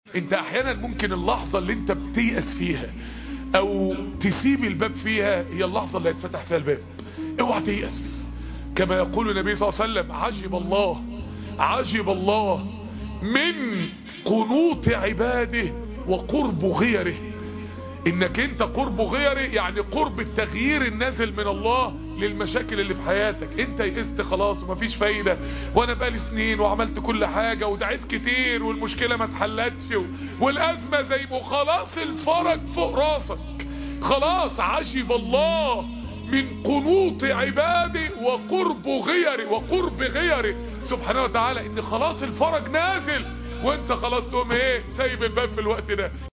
انت احيانا ممكن اللحظة اللي انت بتيأس فيها او تسيب الباب فيها هي اللحظة اللي هيتفتح فيها الباب اوعى تيأس كما يقول النبي صلى الله عليه وسلم عجب الله عجب الله من قنوط عباده وقرب غيره انك انت قرب غيره يعني قرب التغيير النازل من الله للمشاكل اللي في حياتك انت يئست خلاص ومفيش فايدة وانا بقالي سنين وعملت كل حاجة ودعيت كتير والمشكلة ما اتحلتش والازمة زي ما خلاص الفرج فوق راسك خلاص عجب الله من قنوط عباده وقرب غيره وقرب غيره سبحانه وتعالى ان خلاص الفرج نازل وانت خلاص تقوم ايه سايب الباب في الوقت ده